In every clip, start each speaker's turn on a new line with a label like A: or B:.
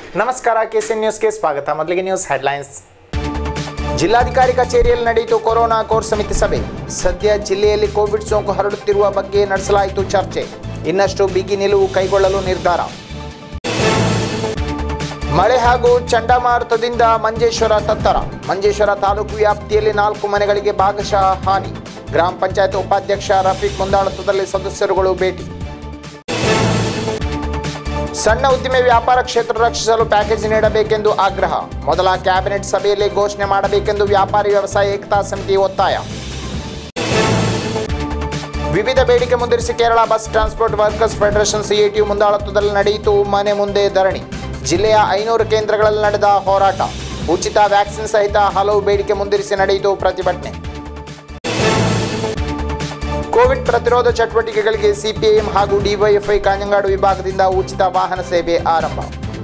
A: ನಮಸ್ಕಾರ ಕೆಸಿಎನ್ ನ್ಯೂಸ್ಗೆ ಸ್ವಾಗತ ಮೊದಲಿಗೆ ನ್ಯೂಸ್ ಹೆಡ್ಲೈನ್ಸ್ ಜಿಲ್ಲಾಧಿಕಾರಿ ಕಚೇರಿಯಲ್ಲಿ ನಡೆಯಿತು ಕೊರೋನಾ ಕೋರ್ ಸಮಿತಿ ಸಭೆ ಸದ್ಯ ಜಿಲ್ಲೆಯಲ್ಲಿ ಕೋವಿಡ್ ಸೋಂಕು ಹರಡುತ್ತಿರುವ ಬಗ್ಗೆ ನಡೆಸಲಾಯಿತು ಚರ್ಚೆ ಇನ್ನಷ್ಟು ಬಿಗಿ ನಿಲುವು ಕೈಗೊಳ್ಳಲು ನಿರ್ಧಾರ ಮಳೆ ಹಾಗೂ ಚಂಡಮಾರುತದಿಂದ ಮಂಜೇಶ್ವರ ತತ್ತರ ಮಂಜೇಶ್ವರ ತಾಲೂಕು ವ್ಯಾಪ್ತಿಯಲ್ಲಿ ನಾಲ್ಕು ಮನೆಗಳಿಗೆ ಭಾಗಶಃ ಹಾನಿ ಗ್ರಾಮ ಪಂಚಾಯತ್ ಉಪಾಧ್ಯಕ್ಷ ರಫೀಕ್ ಮುಂದಾಳತ್ವದಲ್ಲಿ ಸದಸ್ಯರುಗಳು ಭೇಟಿ ಸಣ್ಣ ಉದ್ದಿಮೆ ವ್ಯಾಪಾರ ಕ್ಷೇತ್ರ ರಕ್ಷಿಸಲು ಪ್ಯಾಕೇಜ್ ನೀಡಬೇಕೆಂದು ಆಗ್ರಹ ಮೊದಲ ಕ್ಯಾಬಿನೆಟ್ ಸಭೆಯಲ್ಲಿ ಘೋಷಣೆ ಮಾಡಬೇಕೆಂದು ವ್ಯಾಪಾರಿ ವ್ಯವಸಾಯ ಏಕತಾ ಸಮಿತಿ ಒತ್ತಾಯ ವಿವಿಧ ಬೇಡಿಕೆ ಮುಂದಿರಿಸಿ Kerala bus transport workers federation CITU ಮುಂದಾಳತ್ವದಲ್ಲಿ ನಡೆಯಿತು ಮನೆ ಮುಂದೆ ಧರಣಿ ಜಿಲ್ಲೆಯ ಐನೂರು ಕೇಂದ್ರಗಳಲ್ಲಿ ನಡೆದ ಹೋರಾಟ ಉಚಿತ ವ್ಯಾಕ್ಸಿನ್ ಸಹಿತ ಹಲವು ಬೇಡಿಕೆ ಮುಂದಿರಿಸಿ ನಡೆಯಿತು ಪ್ರತಿಭಟನೆ ಕೋವಿಡ್ ಪ್ರತಿರೋಧ ಚಟುವಟಿಕೆಗಳಿಗೆ ಸಿಪಿಐಎಂ ಹಾಗೂ ಡಿವೈಎಫ್ಐ ಕಾಂಜಂಗಾಡು ವಿಭಾಗದಿಂದ ಉಚಿತ ವಾಹನ ಸೇವೆ ಆರಂಭ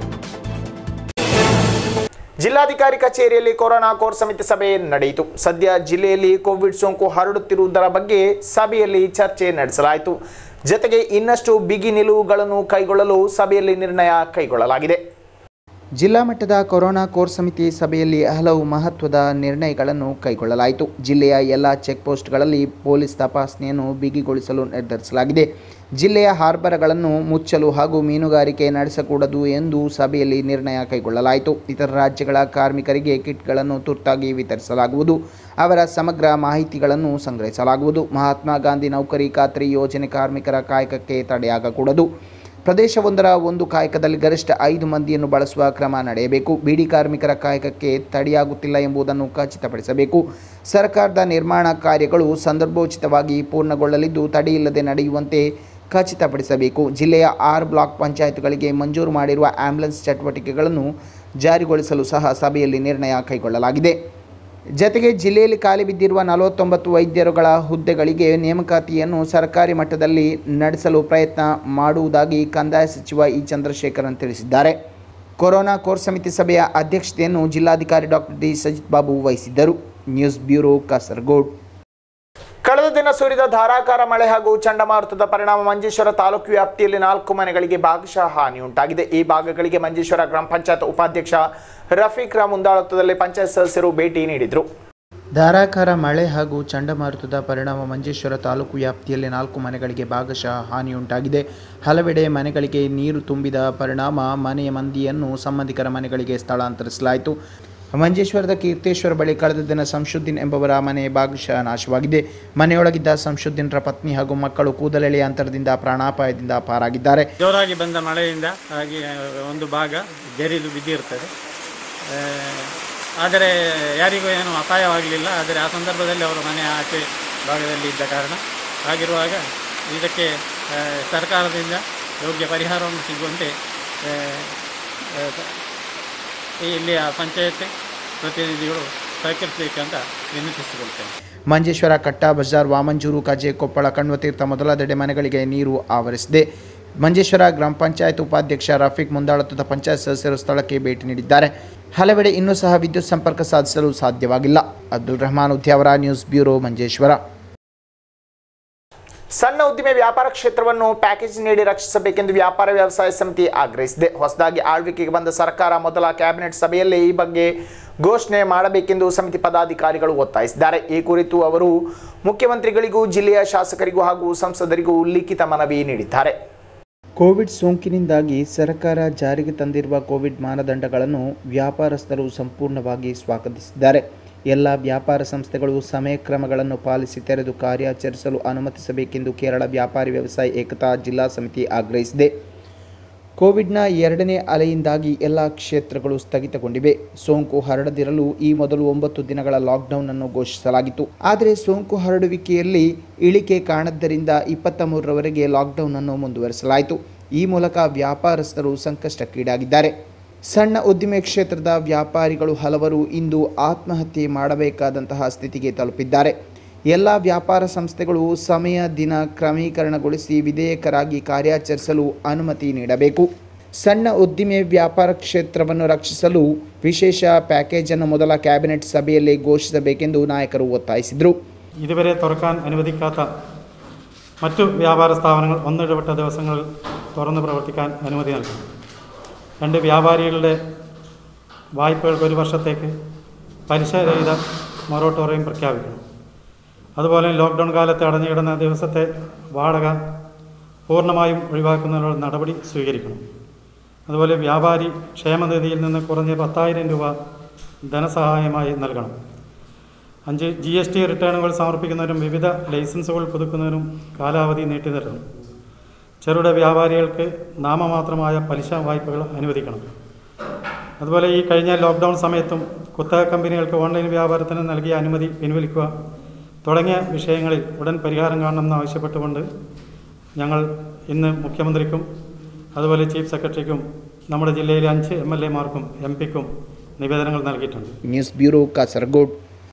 A: ಜಿಲ್ಲಾಧಿಕಾರಿ ಕಚೇರಿಯಲ್ಲಿ ಕೊರೋನಾ ಕೋರ್ ಸಮಿತಿ ಸಭೆ ನಡೆಯಿತು ಸದ್ಯ ಜಿಲ್ಲೆಯಲ್ಲಿ ಕೋವಿಡ್ ಸೋಂಕು ಹರಡುತ್ತಿರುವುದರ ಬಗ್ಗೆ ಸಭೆಯಲ್ಲಿ ಚರ್ಚೆ ನಡೆಸಲಾಯಿತು ಜತೆಗೆ ಇನ್ನಷ್ಟು ಬಿಗಿ ನಿಲುವುಗಳನ್ನು ಕೈಗೊಳ್ಳಲು ಸಭೆಯಲ್ಲಿ ನಿರ್ಣಯ ಕೈಗೊಳ್ಳಲಾಗಿದೆ
B: ಜಿಲ್ಲಾ ಮಟ್ಟದ ಕೊರೋನಾ ಕೋರ್ ಸಮಿತಿ ಸಭೆಯಲ್ಲಿ ಹಲವು ಮಹತ್ವದ ನಿರ್ಣಯಗಳನ್ನು ಕೈಗೊಳ್ಳಲಾಯಿತು ಜಿಲ್ಲೆಯ ಎಲ್ಲ ಚೆಕ್ ಪೋಸ್ಟ್ಗಳಲ್ಲಿ ಪೊಲೀಸ್ ತಪಾಸಣೆಯನ್ನು ಬಿಗಿಗೊಳಿಸಲು ನಿರ್ಧರಿಸಲಾಗಿದೆ ಜಿಲ್ಲೆಯ ಹಾರ್ಬರ್ಗಳನ್ನು ಮುಚ್ಚಲು ಹಾಗೂ ಮೀನುಗಾರಿಕೆ ನಡೆಸಕೂಡದು ಎಂದು ಸಭೆಯಲ್ಲಿ ನಿರ್ಣಯ ಕೈಗೊಳ್ಳಲಾಯಿತು ಇತರ ರಾಜ್ಯಗಳ ಕಾರ್ಮಿಕರಿಗೆ ಕಿಟ್ಗಳನ್ನು ತುರ್ತಾಗಿ ವಿತರಿಸಲಾಗುವುದು ಅವರ ಸಮಗ್ರ ಮಾಹಿತಿಗಳನ್ನು ಸಂಗ್ರಹಿಸಲಾಗುವುದು ಮಹಾತ್ಮ ಗಾಂಧಿ ನೌಕರಿ ಖಾತ್ರಿ ಯೋಜನೆ ಕಾರ್ಮಿಕರ ಕಾಯಕಕ್ಕೆ ತಡೆಯಾಗಕೂಡದು ಪ್ರದೇಶವೊಂದರ ಒಂದು ಕಾಯಕದಲ್ಲಿ ಗರಿಷ್ಠ ಐದು ಮಂದಿಯನ್ನು ಬಳಸುವ ಕ್ರಮ ನಡೆಯಬೇಕು ಬೀಡಿ ಕಾರ್ಮಿಕರ ಕಾಯಕಕ್ಕೆ ತಡೆಯಾಗುತ್ತಿಲ್ಲ ಎಂಬುದನ್ನು ಖಚಿತಪಡಿಸಬೇಕು ಸರ್ಕಾರದ ನಿರ್ಮಾಣ ಕಾರ್ಯಗಳು ಸಂದರ್ಭೋಚಿತವಾಗಿ ಪೂರ್ಣಗೊಳ್ಳಲಿದ್ದು ತಡೆಯಿಲ್ಲದೆ ನಡೆಯುವಂತೆ ಖಚಿತಪಡಿಸಬೇಕು ಜಿಲ್ಲೆಯ ಆರು ಬ್ಲಾಕ್ ಪಂಚಾಯತ್ಗಳಿಗೆ ಮಂಜೂರು ಮಾಡಿರುವ ಆಂಬ್ಯುಲೆನ್ಸ್ ಚಟುವಟಿಕೆಗಳನ್ನು ಜಾರಿಗೊಳಿಸಲು ಸಹ ಸಭೆಯಲ್ಲಿ ನಿರ್ಣಯ ಕೈಗೊಳ್ಳಲಾಗಿದೆ ಜತೆಗೆ ಜಿಲ್ಲೆಯಲ್ಲಿ ಖಾಲಿ ಬಿದ್ದಿರುವ ನಲವತ್ತೊಂಬತ್ತು ವೈದ್ಯರುಗಳ ಹುದ್ದೆಗಳಿಗೆ ನೇಮಕಾತಿಯನ್ನು ಸರ್ಕಾರಿ ಮಟ್ಟದಲ್ಲಿ ನಡೆಸಲು ಪ್ರಯತ್ನ ಮಾಡುವುದಾಗಿ ಕಂದಾಯ ಸಚಿವ ಇ ಚಂದ್ರಶೇಖರನ್ ತಿಳಿಸಿದ್ದಾರೆ ಕೊರೋನಾ ಕೋರ್ ಸಮಿತಿ ಸಭೆಯ ಅಧ್ಯಕ್ಷತೆಯನ್ನು ಜಿಲ್ಲಾಧಿಕಾರಿ ಡಾಕ್ಟರ್ ಡಿ ಸಜಿತ್ ಬಾಬು ವಹಿಸಿದ್ದರು ನ್ಯೂಸ್ ಬ್ಯೂರೋ ಕಾಸರಗೋಡ್
A: ಕಳೆದ ದಿನ ಸುರಿದ ಧಾರಾಕಾರ ಮಳೆ ಹಾಗೂ ಚಂಡಮಾರುತದ ಪರಿಣಾಮ ಮಂಜೇಶ್ವರ ತಾಲೂಕು ವ್ಯಾಪ್ತಿಯಲ್ಲಿ ನಾಲ್ಕು ಮನೆಗಳಿಗೆ ಭಾಗಶಃ ಹಾನಿ ಉಂಟಾಗಿದೆ ಈ ಭಾಗಗಳಿಗೆ ಮಂಜೇಶ್ವರ ಗ್ರಾಮ ಪಂಚಾಯತ್ ಉಪಾಧ್ಯಕ್ಷ ರಫೀಕ್ ರ ಮುಂದಾಳತ್ವದಲ್ಲಿ ಪಂಚಾಯತ್ ಸದಸ್ಯರು ಭೇಟಿ ನೀಡಿದರು
B: ಧಾರಾಕಾರ ಮಳೆ ಹಾಗೂ ಚಂಡಮಾರುತದ ಪರಿಣಾಮ ಮಂಜೇಶ್ವರ ತಾಲೂಕು ವ್ಯಾಪ್ತಿಯಲ್ಲಿ ನಾಲ್ಕು ಮನೆಗಳಿಗೆ ಭಾಗಶಃ ಹಾನಿಯುಂಟಾಗಿದೆ ಹಲವೆಡೆ ಮನೆಗಳಿಗೆ ನೀರು ತುಂಬಿದ ಪರಿಣಾಮ ಮನೆಯ ಮಂದಿಯನ್ನು ಸಂಬಂಧಿಕರ ಮನೆಗಳಿಗೆ ಸ್ಥಳಾಂತರಿಸಲಾಯಿತು ಮಂಜೇಶ್ವರದ ಕೀರ್ತೇಶ್ವರ ಬಳಿ ಕಳೆದ ದಿನ ಸಂಶುದ್ದೀನ್ ಎಂಬವರ ಮನೆ ಭಾಗಶಃ ನಾಶವಾಗಿದೆ ಮನೆಯೊಳಗಿದ್ದ ಸಂಶುದ್ದೀನ್ರ ಪತ್ನಿ ಹಾಗೂ ಮಕ್ಕಳು ಕೂದಲೆಳೆಯ ಅಂತರದಿಂದ ಪ್ರಾಣಾಪಾಯದಿಂದ ಪಾರಾಗಿದ್ದಾರೆ
C: ಜೋರಾಗಿ ಬಂದ ಮಳೆಯಿಂದ ಹಾಗೆ ಒಂದು ಭಾಗ ಜರಿದು ಬಿದ್ದಿರ್ತದೆ ಆ, ಆದರೆ ಯಾರಿಗೂ ಏನು ಅಪಾಯವಾಗಲಿಲ್ಲ ಆದರೆ ಆ ಸಂದರ್ಭದಲ್ಲಿ ಅವರ ಮನೆ ಆಚೆ ಭಾಗದಲ್ಲಿ ಇದ್ದ ಕಾರಣ ಹಾಗಿರುವಾಗ ಇದಕ್ಕೆ ಆ, ಸರ್ಕಾರದಿಂದ ಯೋಗ್ಯ ಪರಿಹಾರವನ್ನು ಸಿಗುವಂತೆ ಆ, ಆ, ಈ ಇಲ್ಲಿಯ ಪಂಚಾಯತ್ ಪ್ರತಿನಿಧಿಗಳು ಸಹಕರಿಸಬೇಕಂತ ವಿನಂತಿಸಿಕೊಳ್ತೇನೆ
B: ಮಂಜೇಶ್ವರ ಕಟ್ಟ ಬಜಾರ್ ವಾಮಂಜೂರು ಕಜೆ ಕೊಪ್ಪಳ ಕಣ್ವತೀರ್ಥ ಮೊದಲಾದೆಡೆ ಮನೆಗಳಿಗೆ ನೀರು ಆವರಿಸಿದೆ ಮಂಜೇಶ್ವರ ಗ್ರಾಮ ಪಂಚಾಯತ್ ಉಪಾಧ್ಯಕ್ಷ ರಫೀಕ್ ಮುಂದಾಳತ್ವದ ಪಂಚಾಯತ್ ಸದಸ್ಯರು ಸ್ಥಳಕ್ಕೆ ಭೇಟಿ ನೀಡಿದ್ದಾರೆ ಹಲವೆಡೆ ಇನ್ನೂ ಸಹ ವಿದ್ಯುತ್ ಸಂಪರ್ಕ ಸಾಧಿಸಲು ಸಾಧ್ಯವಾಗಿಲ್ಲ ಅಬ್ದುಲ್ ರಹಮಾನ್ ಉದ್ಯಾವರ ನ್ಯೂಸ್ ಬ್ಯೂರೋ ಮಂಜೇಶ್ವರ
A: ಸಣ್ಣ ಉದ್ದಿಮೆ ವ್ಯಾಪಾರ ಕ್ಷೇತ್ರವನ್ನು ಪ್ಯಾಕೇಜ್ ನೀಡಿ ರಕ್ಷಿಸಬೇಕೆಂದು ವ್ಯಾಪಾರ ವ್ಯವಸಾಯ ಸಮಿತಿ ಆಗ್ರಹಿಸಿದೆ ಹೊಸದಾಗಿ ಆಳ್ವಿಕೆಗೆ ಬಂದ ಸರ್ಕಾರ ಮೊದಲ ಕ್ಯಾಬಿನೆಟ್ ಸಭೆಯಲ್ಲಿ ಈ ಬಗ್ಗೆ ಘೋಷಣೆ ಮಾಡಬೇಕೆಂದು ಸಮಿತಿ ಪದಾಧಿಕಾರಿಗಳು ಒತ್ತಾಯಿಸಿದ್ದಾರೆ ಈ ಕುರಿತು ಅವರು ಮುಖ್ಯಮಂತ್ರಿಗಳಿಗೂ ಜಿಲ್ಲೆಯ ಶಾಸಕರಿಗೂ ಹಾಗೂ ಸಂಸದರಿಗೂ ಲಿಖಿತ ಮನವಿ ನೀಡಿದ್ದಾರೆ
B: ಕೋವಿಡ್ ಸೋಂಕಿನಿಂದಾಗಿ ಸರ್ಕಾರ ಜಾರಿಗೆ ತಂದಿರುವ ಕೋವಿಡ್ ಮಾನದಂಡಗಳನ್ನು ವ್ಯಾಪಾರಸ್ಥರು ಸಂಪೂರ್ಣವಾಗಿ ಸ್ವಾಗತಿಸಿದ್ದಾರೆ ಎಲ್ಲ ವ್ಯಾಪಾರ ಸಂಸ್ಥೆಗಳು ಸಮಯ ಕ್ರಮಗಳನ್ನು ಪಾಲಿಸಿ ತೆರೆದು ಕಾರ್ಯಾಚರಿಸಲು ಅನುಮತಿಸಬೇಕೆಂದು ಕೇರಳ ವ್ಯಾಪಾರಿ ವ್ಯವಸಾಯ ಏಕತಾ ಜಿಲ್ಲಾ ಸಮಿತಿ ಆಗ್ರಹಿಸಿದೆ ಕೋವಿಡ್ನ ಎರಡನೇ ಅಲೆಯಿಂದಾಗಿ ಎಲ್ಲ ಕ್ಷೇತ್ರಗಳು ಸ್ಥಗಿತಗೊಂಡಿವೆ ಸೋಂಕು ಹರಡದಿರಲು ಈ ಮೊದಲು ಒಂಬತ್ತು ದಿನಗಳ ಲಾಕ್ಡೌನ್ ಅನ್ನು ಘೋಷಿಸಲಾಗಿತ್ತು ಆದರೆ ಸೋಂಕು ಹರಡುವಿಕೆಯಲ್ಲಿ ಇಳಿಕೆ ಕಾಣದ್ದರಿಂದ ಇಪ್ಪತ್ತ ಮೂರರವರೆಗೆ ಲಾಕ್ಡೌನ್ ಅನ್ನು ಮುಂದುವರಿಸಲಾಯಿತು ಈ ಮೂಲಕ ವ್ಯಾಪಾರಸ್ಥರು ಸಂಕಷ್ಟಕ್ಕೀಡಾಗಿದ್ದಾರೆ ಸಣ್ಣ ಉದ್ದಿಮೆ ಕ್ಷೇತ್ರದ ವ್ಯಾಪಾರಿಗಳು ಹಲವರು ಇಂದು ಆತ್ಮಹತ್ಯೆ ಮಾಡಬೇಕಾದಂತಹ ಸ್ಥಿತಿಗೆ ತಲುಪಿದ್ದಾರೆ ಎಲ್ಲ ವ್ಯಾಪಾರ ಸಂಸ್ಥೆಗಳು ಸಮಯ ದಿನ ಕ್ರಮೀಕರಣಗೊಳಿಸಿ ವಿಧೇಯಕರಾಗಿ ಕಾರ್ಯಾಚರಿಸಲು ಅನುಮತಿ ನೀಡಬೇಕು ಸಣ್ಣ ಉದ್ದಿಮೆ ವ್ಯಾಪಾರ ಕ್ಷೇತ್ರವನ್ನು ರಕ್ಷಿಸಲು ವಿಶೇಷ ಪ್ಯಾಕೇಜನ್ನು ಮೊದಲ ಕ್ಯಾಬಿನೆಟ್ ಸಭೆಯಲ್ಲಿ ഘോഷിಸಬೇಕೆಂದು നായകರು ഒത്തായിಸಿದರು
D: ഇതുവരെ തുറക്കാൻ അനുവദിക്കാത്ത മറ്റു വ്യാപാര സ്ഥാപനങ്ങൾ ഒന്നിടവിട്ട ദിവസങ്ങളിൽ തുറന്ന് പ്രവർത്തിക്കാൻ അനുമതി നൽകണം രണ്ട് വ്യാപാരികളുടെ വായ്പകൾക്ക് ഒരു വർഷത്തേക്ക് പലിശരഹിത മൊറട്ടോറിയം പ്രഖ്യാപിക്കണം അതുപോലെ ലോക്ക്ഡൗൺ കാലത്ത് അടഞ്ഞുകിടന്ന ദിവസത്തെ വാടക പൂർണ്ണമായും ഒഴിവാക്കുന്നതിനുള്ള നടപടി സ്വീകരിക്കണം അതുപോലെ വ്യാപാരി ക്ഷേമനിധിയിൽ നിന്ന് കുറഞ്ഞ് പത്തായിരം രൂപ ധനസഹായമായി നൽകണം അഞ്ച് ജി എസ് ടി റിട്ടേണുകൾ സമർപ്പിക്കുന്നതിനും വിവിധ ലൈസൻസുകൾ പുതുക്കുന്നതിനും കാലാവധി നീട്ടി തരണം ചെറുകിട വ്യാപാരികൾക്ക് നാമമാത്രമായ പലിശ വായ്പകൾ അനുവദിക്കണം അതുപോലെ ഈ കഴിഞ്ഞ ലോക്ക്ഡൗൺ സമയത്തും കുത്തക കമ്പനികൾക്ക് ഓൺലൈൻ വ്യാപാരത്തിന് നൽകിയ അനുമതി പിൻവലിക്കുക തുടങ്ങിയ വിഷയങ്ങളിൽ ഉടൻ പരിഹാരം കാണണമെന്ന് ആവശ്യപ്പെട്ടുകൊണ്ട് ഞങ്ങൾ ഇന്ന് മുഖ്യമന്ത്രിക്കും അതുപോലെ ചീഫ് സെക്രട്ടറിക്കും നമ്മുടെ ജില്ലയിലെ അഞ്ച് എം എൽ എമാർക്കും എം പിക്കും നിവേദനങ്ങൾ നൽകിയിട്ടുണ്ട്
B: ನ್ಯೂಸ್ ಬ್ಯೂರೋ ಕಾಸರಗೋಡ್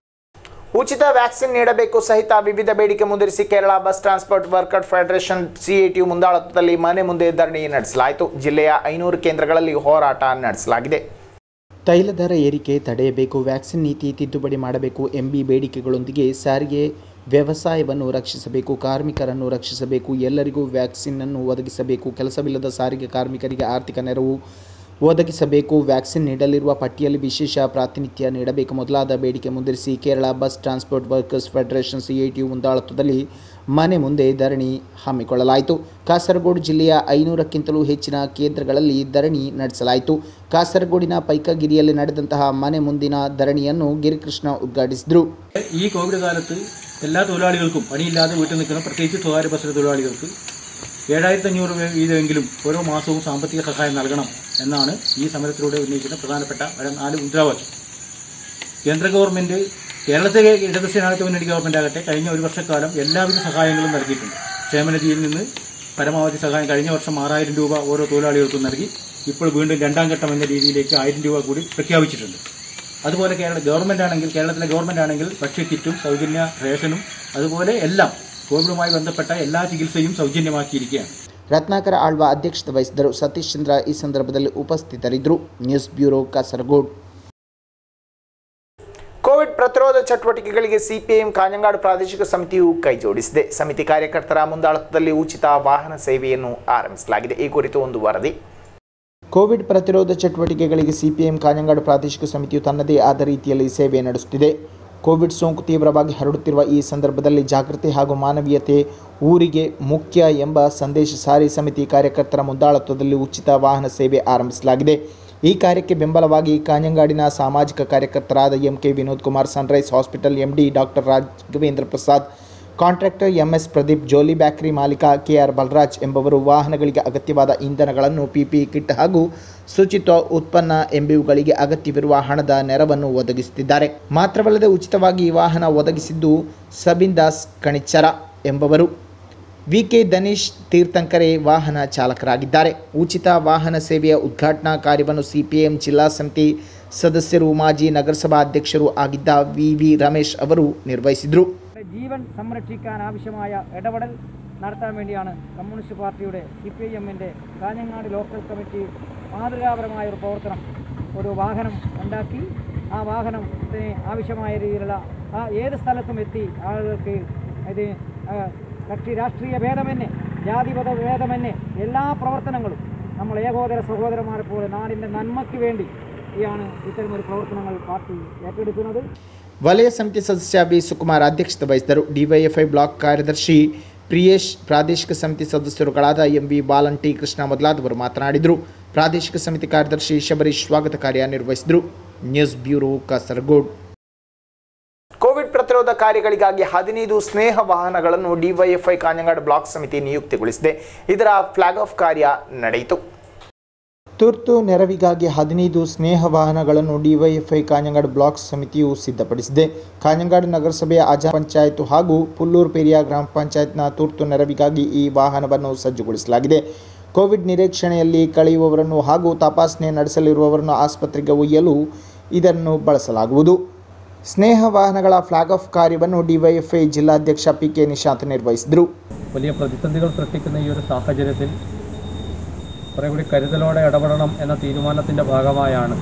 A: ಉಚಿತ ವ್ಯಾಕ್ಸಿನ್ ನೀಡಬೇಕು ಸಹಿತ ವಿವಿಧ ಬೇಡಿಕೆ ಮುಂದಿರಿಸಿ Kerala bus transport worker federation CITU ಮುಂದಾಳತ್ವದಲ್ಲಿ ಮನೆ ಮುಂದೆ ಧರಣಿ ನಡೆಸಲಾಯಿತು ಜಿಲ್ಲೆಯ ಐನೂರು ಕೇಂದ್ರಗಳಲ್ಲಿ ಹೋರಾಟ ನಡೆಸಲಾಗಿದೆ
B: ತೈಲ ದರ ಏರಿಕೆ ತಡೆಯಬೇಕು ವ್ಯಾಕ್ಸಿನ್ ನೀತಿ ತಿದ್ದುಪಡಿ ಮಾಡಬೇಕು ಎಂಬಿ ಬೇಡಿಕೆಗಳೊಂದಿಗೆ ಸಾರಿಗೆ ವ್ಯವಸಾಯವನ್ನು ರಕ್ಷಿಸಬೇಕು ಕಾರ್ಮಿಕರನ್ನು ರಕ್ಷಿಸಬೇಕು ಎಲ್ಲರಿಗೂ ವ್ಯಾಕ್ಸಿನನ್ನು ಒದಗಿಸಬೇಕು ಕೆಲಸವಿಲ್ಲದ ಸಾರಿಗೆ ಕಾರ್ಮಿಕರಿಗೆ ಆರ್ಥಿಕ ನೆರವು ಒದಗಿಸಬೇಕು ವ್ಯಾಕ್ಸಿನ್ ನೀಡಲಿರುವ ಪಟ್ಟಿಯಲ್ಲಿ ವಿಶೇಷ ಪ್ರಾತಿನಿಧ್ಯ ನೀಡಬೇಕು ಮೊದಲಾದ ಬೇಡಿಕೆ ಮುಂದಿರಿಸಿ Kerala bus transport workers federation CITU ಮುಂದಾಳತ್ವದಲ್ಲಿ ಮನೆ ಮುಂದೆ ಧರಣಿ ಹಮ್ಮಿಕೊಳ್ಳಲಾಯಿತು ಕಾಸರಗೋಡು ಜಿಲ್ಲೆಯ ಐನೂರಕ್ಕಿಂತಲೂ ಹೆಚ್ಚಿನ ಕೇಂದ್ರಗಳಲ್ಲಿ ಧರಣಿ ನಡೆಸಲಾಯಿತು ಕಾಸರಗೋಡಿನ ಪೈಕಗಿರಿಯಲ್ಲಿ ನಡೆದಂತಹ ಮನೆ ಮುಂದಿನ ಧರಣಿಯನ್ನು ಗಿರಿಕೃಷ್ಣ ಉದ್ಘಾಟಿಸಿದರು
E: ഈ കോവിഡ് കാലത്ത് എല്ലാ തൊഴിലാളികൾക്കും പണിയില്ലാതെ വീട്ടിൽ നിൽക്കുന്ന പ്രത്യേകിച്ച് സ്വകാര്യ ബസ്സിലെ തൊഴിലാളികൾക്ക് ഏഴായിരത്തി അഞ്ഞൂറ് രൂപ വീതമെങ്കിലും ഓരോ മാസവും സാമ്പത്തിക സഹായം നൽകണം എന്നാണ് ഈ സമരത്തിലൂടെ ഉന്നയിക്കുന്ന പ്രധാനപ്പെട്ട ഒരു നാല് മുദ്രാവാക്യം കേന്ദ്ര ഗവൺമെൻറ് കേരളത്തിലെ ഇടത് ജനാധിപത്യ മുന്നണി ഗവൺമെൻറ് ആകട്ടെ കഴിഞ്ഞ ഒരു വർഷക്കാലം എല്ലാവിധ സഹായങ്ങളും നൽകിയിട്ടുണ്ട് ക്ഷേമനിധിയിൽ നിന്ന് പരമാവധി സഹായം കഴിഞ്ഞ വർഷം ആറായിരം രൂപ ഓരോ തൊഴിലാളികൾക്കും നൽകി ഇപ്പോൾ വീണ്ടും രണ്ടാം ഘട്ടം എന്ന രീതിയിലേക്ക് ആയിരം രൂപ കൂടി പ്രഖ്യാപിച്ചിട്ടുണ്ട് അതുപോലെ കേരള ഗവൺമെൻറ് ആണെങ്കിൽ കേരളത്തിലെ ഗവൺമെൻറ് ആണെങ്കിൽ ഭക്ഷ്യക്കിറ്റും സൗജന്യ റേഷനും അതുപോലെ എല്ലാം കോവിഡുമായി ബന്ധപ്പെട്ട എല്ലാ ചികിത്സയും സൗജന്യമാക്കിയിരിക്കുകയാണ്
B: ರತ್ನಾಕರ ಆಳ್ವ ಅಧ್ಯಕ್ಷತೆ ವಹಿಸಿದ್ದರು ಸತೀಶ್ ಚಂದ್ರ ಈ ಸಂದರ್ಭದಲ್ಲಿ ಉಪಸ್ಥಿತರಿದ್ದರು ನ್ಯೂಸ್ ಬ್ಯೂರೋ ಕಾಸರಗೋಡ್
A: ಕೋವಿಡ್ ಪ್ರತಿರೋಧ ಚಟುವಟಿಕೆಗಳಿಗೆ ಸಿಪಿಎಂ ಕಾഞ്ഞങ്ങാട് ಪ್ರಾದೇಶಿಕ ಸಮಿತಿಯು ಕೈಜೋಡಿಸಿದೆ ಸಮಿತಿ ಕಾರ್ಯಕರ್ತರ ಮುಂದಾಳತ್ವದಲ್ಲಿ ಉಚಿತ ವಾಹನ ಸೇವೆಯನ್ನು ಆರಂಭಿಸಲಾಗಿದೆ ಈ ಕುರಿತು ಒಂದು ವರದಿ
B: ಕೋವಿಡ್ ಪ್ರತಿರೋಧ ಚಟುವಟಿಕೆಗಳಿಗೆ ಸಿಪಿಎಂ ಕಾഞ്ഞങ്ങാട് ಪ್ರಾದೇಶಿಕ ಸಮಿತಿಯು ತನ್ನದೇ ಆದ ರೀತಿಯಲ್ಲಿ ಸೇವೆ ನಡೆಸುತ್ತಿದೆ ಕೋವಿಡ್ ಸೋಂಕು ತೀವ್ರವಾಗಿ ಹರಡುತ್ತಿರುವ ಈ ಸಂದರ್ಭದಲ್ಲಿ ಜಾಗೃತಿ ಹಾಗೂ ಮಾನವೀಯತೆ ಊರಿಗೆ ಮುಖ್ಯ ಎಂಬ ಸಂದೇಶ ಸಾರಿ ಸಮಿತಿ ಕಾರ್ಯಕರ್ತರ ಮುಂದಾಳತ್ವದಲ್ಲಿ ಉಚಿತ ವಾಹನ ಸೇವೆ ಆರಂಭಿಸಲಾಗಿದೆ ಈ ಕಾರ್ಯಕ್ಕೆ ಬೆಂಬಲವಾಗಿ ಕಾഞ്ഞങ്ങാಡಿನ ಸಾಮಾಜಿಕ ಕಾರ್ಯಕರ್ತರಾದ M K Vinod Kumar Sunrise hospital MD doctor Raghavendra Prasad contractor MS Pradeep Jolly bakery ಮಾಲೀಕ ಕೆಆರ್ ಬಲರಾಜ್ ಎಂಬವರು ವಾಹನಗಳಿಗೆ ಅಗತ್ಯವಾದ ಇಂಧನಗಳನ್ನು ಪಿಪಿ ಕಿಟ್ ಹಾಗೂ ಶುಚಿತ್ವ ಉತ್ಪನ್ನ ಎಂಬಿವುಗಳಿಗೆ ಅಗತ್ಯವಿರುವ ಹಣದ ನೆರವನ್ನು ಒದಗಿಸುತ್ತಿದ್ದಾರೆ ಮಾತ್ರವಲ್ಲದೆ ಉಚಿತವಾಗಿ ಈ ವಾಹನ ಒದಗಿಸಿದ್ದು ಸಬಿನ್ದಾಸ್ ಕಣಿಚ್ಚರ ಎಂಬವರು ವಿ ಕೆ ದನೀಶ್ ತೀರ್ಥಂಕರೆ ವಾಹನ ಚಾಲಕರಾಗಿದ್ದಾರೆ ಉಚಿತ ವಾಹನ ಸೇವೆಯ ಉದ್ಘಾಟನಾ ಕಾರ್ಯವನ್ನು ಸಿಪಿಎಂ ಜಿಲ್ಲಾ ಸಮಿತಿ ಸದಸ್ಯರು ಮಾಜಿ ನಗರಸಭಾ ಅಧ್ಯಕ್ಷರು ಆಗಿದ್ದ ವಿ ವಿ ರಮೇಶ್ ಅವರು നിർവഹിಸಿದರು
F: ജീവൻ സംരക്ഷിക്കാൻ ആവശ്യമായ ഇടപെടൽ നടത്താൻ വേണ്ടിയാണ് കമ്മ്യൂണിസ്റ്റ് പാർട്ടിയുടെ സി പി ഐ എമ്മിൻ്റെ കാഞ്ഞങ്ങാട് ലോക്കൽ കമ്മിറ്റി മാതൃകാപരമായ ഒരു പ്രവർത്തനം ഒരു വാഹനം ഉണ്ടാക്കി ആ വാഹനത്തിന് ആവശ്യമായ രീതിയിലുള്ള ആ ഏത് സ്ഥലത്തും എത്തി ആളുകൾക്ക് ഇത് ആ, കക്ഷി രാഷ്ട്രീയ ഭേദമന്യേ ജാതിപത ഭേദമന്യേ എല്ലാ പ്രവർത്തനങ്ങളും നമ്മൾ ഏകോദര സഹോദരന്മാരെ പോലെ നാടിൻ്റെ നന്മയ്ക്ക് വേണ്ടി യാണ് ഇത്തരമൊരു പ്രവർത്തനങ്ങൾ പാർട്ടി ഏറ്റെടുക്കുന്നത്
B: ವಲಯ ಸಮಿತಿ ಸದಸ್ಯ ಬಿ ಸುಕುಮಾರ್ ಅಧ್ಯಕ್ಷತೆ ವಹಿಸಿದರು ಡಿವೈಎಫ್ಐ ಬ್ಲಾಕ್ ಕಾರ್ಯದರ್ಶಿ ಪ್ರಿಯೇಶ್ ಪ್ರಾದೇಶಿಕ ಸಮಿತಿ ಸದಸ್ಯರುಗಳಾದ M V Balan T Krishna ಮೊದಲಾದವರು ಮಾತನಾಡಿದರು ಪ್ರಾದೇಶಿಕ ಸಮಿತಿ ಕಾರ್ಯದರ್ಶಿ ಶಬರೀಶ್ ಸ್ವಾಗತ ಕಾರ್ಯ ನಿರ್ವಹಿಸಿದರು ನ್ಯೂಸ್ ಬ್ಯೂರೋ ಕಾಸರಗೋಡ್
A: ಕೋವಿಡ್ ಪ್ರತಿರೋಧ ಕಾರ್ಯಗಳಿಗಾಗಿ ಹದಿನೈದು ಸ್ನೇಹ ವಾಹನಗಳನ್ನು ಡಿವೈಎಫ್ಐ ಕಾഞ്ഞങ്ങാട് ಬ್ಲಾಕ್ ಸಮಿತಿ ನಿಯುಕ್ತಿಗೊಳಿಸಿದೆ ಇದರ ಫ್ಲಾಗ್ ಆಫ್ ಕಾರ್ಯ ನಡೆಯಿತು
B: ತುರ್ತು ನೆರವಿಗಾಗಿ ಹದಿನೈದು ಸ್ನೇಹ ವಾಹನಗಳನ್ನು ಡಿವೈಎಫ್ಐ ಕಾഞ്ഞങ്ങാട് ಬ್ಲಾಕ್ ಸಮಿತಿಯು ಸಿದ್ಧಪಡಿಸಿದೆ ಕಾഞ്ഞങ്ങാട് ನಗರಸಭೆಯ ಅಜಾ ಪಂಚಾಯತ್ ಹಾಗೂ ಪುಲ್ಲೂರು ಪೇರಿಯ ಗ್ರಾಮ ಪಂಚಾಯತ್ನ ತುರ್ತು ನೆರವಿಗಾಗಿ ಈ ವಾಹನವನ್ನು ಸಜ್ಜುಗೊಳಿಸಲಾಗಿದೆ ಕೋವಿಡ್ ನಿರೀಕ್ಷಣೆಯಲ್ಲಿ ಕಳೆಯುವವರನ್ನು ಹಾಗೂ ತಪಾಸಣೆ ನಡೆಸಲಿರುವವರನ್ನು ಆಸ್ಪತ್ರೆಗೆ ಒಯ್ಯಲು ಇದನ್ನು ಬಳಸಲಾಗುವುದು ಸ್ನೇಹ ವಾಹನಗಳ ಫ್ಲಾಗ್ ಆಫ್ ಕಾರ್ಯವನ್ನು ಡಿವೈಎಫ್ಐ ಜಿಲ್ಲಾಧ್ಯಕ್ಷ ಪಿ ಕೆ ನಿಶಾಂತ್ ನಿರ್ವಹಿಸಿದರು
E: വലിയ പ്രതിസന്ധികൾ സൃഷ്ടിക്കുന്ന ഈ ഒരു സാഹചര്യത്തിൽ കുറേ കൂടി കരുതലോടെ ഇടപെടണം എന്ന തീരുമാനത്തിൻ്റെ ഭാഗമായാണ്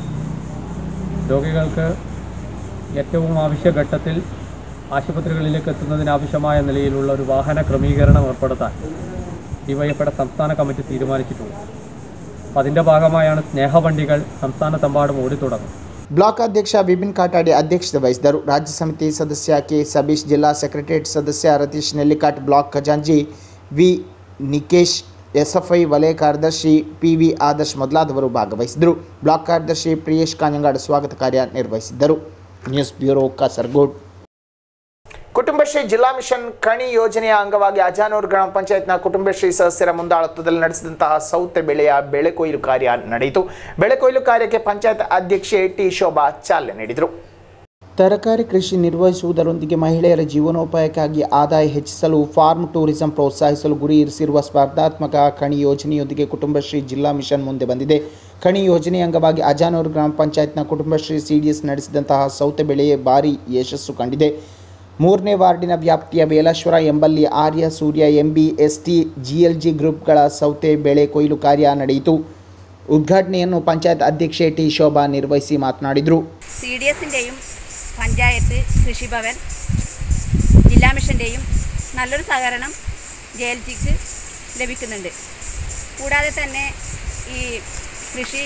E: രോഗികൾക്ക് ഏറ്റവും ആവശ്യഘട്ടത്തിൽ ആശുപത്രികളിലേക്ക് എത്തുന്നതിനാവശ്യമായ നിലയിലുള്ള ഒരു വാഹന ക്രമീകരണം ഏർപ്പെടുത്താൻ ഡിവൈഎഫ്ഐയുടെ സംസ്ഥാന കമ്മിറ്റി തീരുമാനിച്ചിട്ടുണ്ട്
G: അപ്പോൾ അതിൻ്റെ ഭാഗമായാണ് സ്നേഹവണ്ടികൾ സംസ്ഥാനത്തെമ്പാടും ഓടിത്തുടങ്ങും
B: ಬ್ಲಾಕ್ ಅಧ್ಯಕ್ಷ ಬಿಪಿನ್ ಕಾಟಾಡಿ ಅಧ್ಯಕ್ಷತೆ ವಹಿಸಿದರು ರಾಜ್ಯ ಸಮಿತಿ ಸದಸ್ಯ ಕೆ ಸಬೀಶ್ ಜಿಲ್ಲಾ ಸೆಕ್ರೆಟರಿಯೇಟ್ ಸದಸ್ಯ ರತೀಶ್ ನೆಲ್ಲಿಕಾಟ್ ಬ್ಲಾಕ್ ಖಜಾಂಜಿ ವಿ ನಿಕೇಶ್ ಎಸ್ಎಫ್ಐ ವಲಯ ಕಾರ್ಯದರ್ಶಿ ಪಿ ವಿ ಆದರ್ಶ್ ಮೊದಲಾದವರು ಭಾಗವಹಿಸಿದರು ಬ್ಲಾಕ್ ಕಾರ್ಯದರ್ಶಿ ಪ್ರಿಯೇಶ್ ಕಾಂಜಂಗಾಡ್ ಸ್ವಾಗತ ಕಾರ್ಯ ನಿರ್ವಹಿಸಿದ್ದರು ನ್ಯೂಸ್ ಬ್ಯೂರೋ ಕಾಸರಗೋಡ್
A: ಕುಟುಂಬಶ್ರೀ ಜಿಲ್ಲಾ ಮಿಷನ್ ಕಣಿ ಯೋಜನೆಯ ಅಂಗವಾಗಿ ಅಜಾನೂರು ಗ್ರಾಮ ಪಂಚಾಯತ್ನ ಕುಟುಂಬಶ್ರೀ ಸದಸ್ಯರ ಮುಂದಾಳತ್ವದಲ್ಲಿ ನಡೆಸಿದಂತಹ ಸೌತೆ ಬೆಳೆಯ ಬೆಳೆ ಕೊಯ್ಲು ಕಾರ್ಯ ನಡೆಯಿತು ಬೆಳೆ ಕೊಯ್ಲು ಕಾರ್ಯಕ್ಕೆ ಪಂಚಾಯತ್ ಅಧ್ಯಕ್ಷೆ ಟಿ ಶೋಭಾ ಚಾಲನೆ ನೀಡಿದರು
B: ತರಕಾರಿ ಕೃಷಿ ನಿರ್ವಹಿಸುವುದರೊಂದಿಗೆ ಮಹಿಳೆಯರ ಜೀವನೋಪಾಯಕ್ಕಾಗಿ ಆದಾಯ ಹೆಚ್ಚಿಸಲು ಫಾರ್ಮ್ ಟೂರಿಸಂ ಪ್ರೋತ್ಸಾಹಿಸಲು ಗುರಿ ಇರಿಸಿರುವ ಸ್ಪರ್ಧಾತ್ಮಕ ಕಣಿ ಯೋಜನೆಯೊಂದಿಗೆ ಕುಟುಂಬಶ್ರೀ ಜಿಲ್ಲಾ ಮಿಷನ್ ಮುಂದೆ ಬಂದಿದೆ ಕಣಿ ಯೋಜನೆಯ ಅಂಗವಾಗಿ ಅಜಾನೂರು ಗ್ರಾಮ ಪಂಚಾಯತ್ನ ಕುಟುಂಬಶ್ರೀ ಸಿಡಿಎಸ್ ನಡೆಸಿದಂತಹ ಸೌತೆ ಬೆಳೆಯೇ ಭಾರಿ ಯಶಸ್ಸು ಕಂಡಿದೆ ಮೂರನೇ ವಾರ್ಡಿನ ವ್ಯಾಪ್ತಿಯ ಬೇಲಾಶ್ವರ ಎಂಬಲ್ಲಿ ಆರ್ಯ ಸೂರ್ಯ ಎಂಬಿ ಎಸ್ಟಿ ಜಿಎಲ್ಜಿ ಗ್ರೂಪ್ಗಳ ಸೌತೆ ಬೆಳೆ ಕೊಯ್ಲು ಕಾರ್ಯ ನಡೆಯಿತು ಉದ್ಘಾಟನೆಯನ್ನು ಪಂಚಾಯತ್ ಅಧ್ಯಕ್ಷೆ ಟಿ ಶೋಭಾ ನಿರ್ವಹಿಸಿ മാതനാടിದ್ರು
H: സി ഡി എസിൻ്റെയും പഞ്ചായത്ത് കൃഷിഭവൻ ജില്ലാ മിഷൻ്റെയും നല്ലൊരു സഹകരണം ജെ എൽ ജിക്ക് ലഭിക്കുന്നുണ്ട് കൂടാതെ തന്നെ ഈ കൃഷി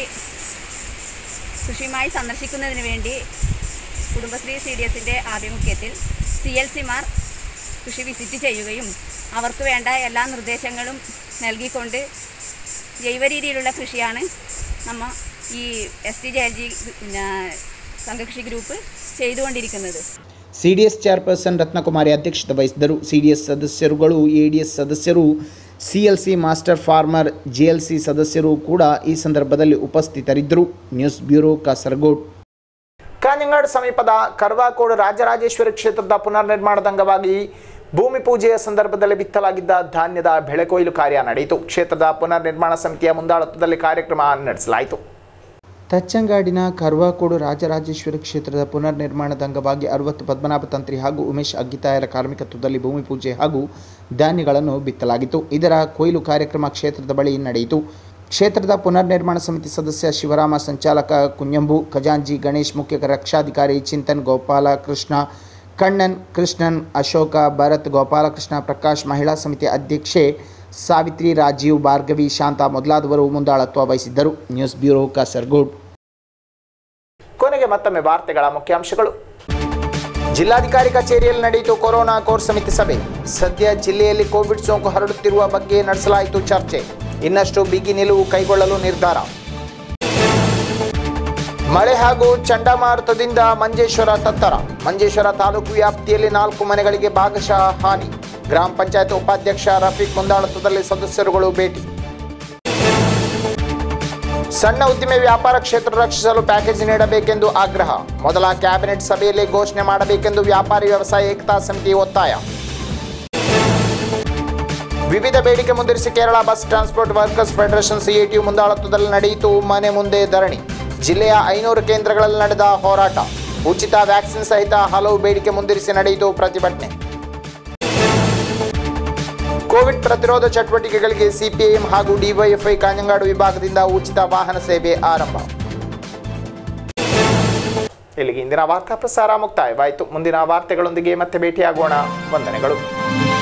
H: കൃഷിയുമായി സന്ദർശിക്കുന്നതിന് വേണ്ടി കുടുംബശ്രീ സി ഡി എസിൻ്റെ ആഭിമുഖ്യത്തിൽ സി എൽ സിമാർ കൃഷി വിസിറ്റ് ചെയ്യുകയും അവർക്ക് വേണ്ട എല്ലാ നിർദ്ദേശങ്ങളും നൽകിക്കൊണ്ട് ജൈവ രീതിയിലുള്ള കൃഷിയാണ് നമ്മ ഈ S T J L G പിന്നെ സംഘകൃഷി ഗ്രൂപ്പ് ചെയ്തുകൊണ്ടിരിക്കുന്നത്
B: C D S chairperson Ratnakumari ಅಧ್ಯಕ್ಷತೆ ವಹಿಸಿದ್ದರು ಸಿ ಡಿ ಎಸ್ ಸದಸ್ಯರುಗಳು ಎ ಡಿ ಎಸ್ ಸದಸ್ಯರು C L C master farmer G L C ಸದಸ್ಯರು ಕೂಡ ಈ ಸಂದರ್ಭದಲ್ಲಿ ಉಪಸ್ಥಿತರಿದ್ದರು ನ್ಯೂಸ್ ಬ್ಯೂರೋ ಕಾಸರಗೋಡ್
A: ಕಾಂಜಂಗಾಡ್ ಸಮೀಪದ ಕರ್ವಾಕೋಡು ರಾಜರಾಜೇಶ್ವರಿ ಕ್ಷೇತ್ರದ ಪುನರ್ನಿರ್ಮಾಣದ ಅಂಗವಾಗಿ ಭೂಮಿ ಪೂಜೆಯ ಸಂದರ್ಭದಲ್ಲಿ ಬಿತ್ತಲಾಗಿದ್ದ ಧಾನ್ಯದ ಬೆಳೆ ಕೊಯ್ಲು ಕಾರ್ಯ ನಡೆಯಿತು ಕ್ಷೇತ್ರದ ಪುನರ್ನಿರ್ಮಾಣ ಸಮಿತಿಯ ಮುಂದಾಳತ್ವದಲ್ಲಿ ಕಾರ್ಯಕ್ರಮ ನಡೆಸಲಾಯಿತು
B: ತಚ್ಚಂಗಾಡಿನ ಕರ್ವಾಕೋಡು ರಾಜರಾಜೇಶ್ವರಿ ಕ್ಷೇತ್ರದ ಪುನರ್ನಿರ್ಮಾಣದ ಅಂಗವಾಗಿ ಅರವತ್ತು ಪದ್ಮನಾಭ ತಂತ್ರಿ ಹಾಗೂ ಉಮೇಶ್ ಅಗ್ಗಿತಾಯರ ಕಾರ್ಮಿಕತ್ವದಲ್ಲಿ ಭೂಮಿ ಪೂಜೆ ಹಾಗೂ ಧಾನ್ಯಗಳನ್ನು ಬಿತ್ತಲಾಗಿತ್ತು ಇದರ ಕೊಯ್ಲು ಕಾರ್ಯಕ್ರಮ ಕ್ಷೇತ್ರದ ಬಳಿ ನಡೆಯಿತು ಕ್ಷೇತ್ರದ ಪುನರ್ನಿರ್ಮಾಣ ಸಮಿತಿ ಸದಸ್ಯ ಶಿವರಾಮ ಸಂಚಾಲಕ ಕುಂಜಂಬು ಖಜಾಂಜಿ ಗಣೇಶ್ ಮುಖ್ಯ ರಕ್ಷಾಧಿಕಾರಿ ಚಿಂತನ್ ಗೋಪಾಲ ಕೃಷ್ಣ ಕಣ್ಣನ್ ಕೃಷ್ಣನ್ ಅಶೋಕ ಭರತ್ ಗೋಪಾಲಕೃಷ್ಣ ಪ್ರಕಾಶ್ ಮಹಿಳಾ ಸಮಿತಿ ಅಧ್ಯಕ್ಷೆ ಸಾವಿತ್ರಿ ರಾಜೀವ್ ಭಾರ್ಗವಿ ಶಾಂತ ಮೊದಲಾದವರು ಮುಂದಾಳತ್ವ ವಹಿಸಿದ್ದರು ನ್ಯೂಸ್ ಬ್ಯೂರೋ ಕಾಸರಗೋಡ್
A: ಕೊನೆಗೆ ಮತ್ತೊಮ್ಮೆ ವಾರ್ತೆಗಳ ಮುಖ್ಯಾಂಶಗಳು ಜಿಲ್ಲಾಧಿಕಾರಿ ಕಚೇರಿಯಲ್ಲಿ ನಡೆಯಿತು ಕೊರೋನಾ ಕೋರ್ ಸಮಿತಿ ಸಭೆ ಸದ್ಯ ಜಿಲ್ಲೆಯಲ್ಲಿ ಕೋವಿಡ್ ಸೋಂಕು ಹರಡುತ್ತಿರುವ ಬಗ್ಗೆ ನಡೆಸಲಾಯಿತು ಚರ್ಚೆ ಇನ್ನಷ್ಟು ಬಿಗಿ ನಿಲುವು ಕೈಗೊಳ್ಳಲು ನಿರ್ಧಾರ ಮಳೆ ಹಾಗೂ ಚಂಡಮಾರುತದಿಂದ ಮಂಜೇಶ್ವರ ತತ್ತರ ಮಂಜೇಶ್ವರ ತಾಲೂಕು ವ್ಯಾಪ್ತಿಯಲ್ಲಿ ನಾಲ್ಕು ಮನೆಗಳಿಗೆ ಭಾಗಶಃ ಹಾನಿ ಗ್ರಾಮ ಪಂಚಾಯತ್ ಉಪಾಧ್ಯಕ್ಷ ರಫೀಕ್ ಮುಂದಾಳತ್ವದಲ್ಲಿ ಸದಸ್ಯರುಗಳು ಭೇಟಿ ಸಣ್ಣ ಉದ್ದಿಮೆ ವ್ಯಾಪಾರ ಕ್ಷೇತ್ರ ರಕ್ಷಿಸಲು ಪ್ಯಾಕೇಜ್ ನೀಡಬೇಕೆಂದು ಆಗ್ರಹ ಮೊದಲ ಕ್ಯಾಬಿನೆಟ್ ಸಭೆಯಲ್ಲಿ ಘೋಷಣೆ ಮಾಡಬೇಕೆಂದು ವ್ಯಾಪಾರಿ ವ್ಯವಸಾಯ ಏಕತಾ ಸಮಿತಿ ಒತ್ತಾಯ ವಿವಿಧ ಬೇಡಿಕೆ ಮುಂದಿರಿಸಿ Kerala bus transport workers federation CITU ಮುಂದಾಳತ್ವದಲ್ಲಿ ನಡೆಯಿತು ಮನೆ ಮುಂದೆ ಧರಣಿ ಜಿಲ್ಲೆಯ ಐನೂರು ಕೇಂದ್ರಗಳಲ್ಲಿ ನಡೆದ ಹೋರಾಟ ಉಚಿತ ವ್ಯಾಕ್ಸಿನ್ ಸಹಿತ ಹಲವು ಬೇಡಿಕೆ ಮುಂದಿರಿಸಿ ನಡೆಯಿತು ಪ್ರತಿಭಟನೆ ಕೋವಿಡ್ ಪ್ರತಿರೋಧ ಚಟುವಟಿಕೆಗಳಿಗೆ ಸಿಪಿಐಎಂ ಹಾಗೂ ಡಿವೈಎಫ್ಐ ಕಾಂಜಂಗಾಡು ವಿಭಾಗದಿಂದ ಉಚಿತ ವಾಹನ ಸೇವೆ ಆರಂಭ ಇಲ್ಲಿಗೆ ಇಂದಿನ ವಾರ್ತಾ ಪ್ರಸಾರ ಮುಕ್ತಾಯವಾಯಿತು ಮುಂದಿನ ವಾರ್ತೆಗಳೊಂದಿಗೆ ಮತ್ತೆ ಭೇಟಿಯಾಗೋಣ ವಂದನೆಗಳು